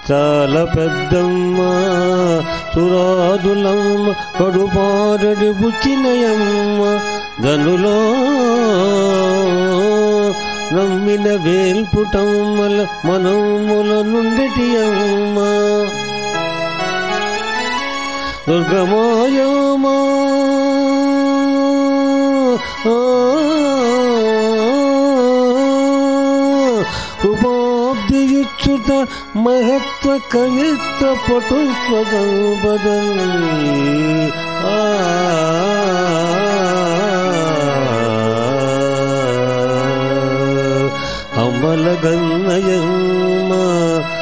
చాలా పెద్దమ్మ సురాదులమ్మ కడుపారడి బుచ్చినయమ్మ గనులో నమ్మిన వేల్పుటమ్మల మనముల నుండిటి అమ్మ దుర్గమాయమా ఉపాబ్దియుచ్యుత మహత్వ కవిత్వ పటుత్వ బదల్ ఆ అమల గన్నయమ్మ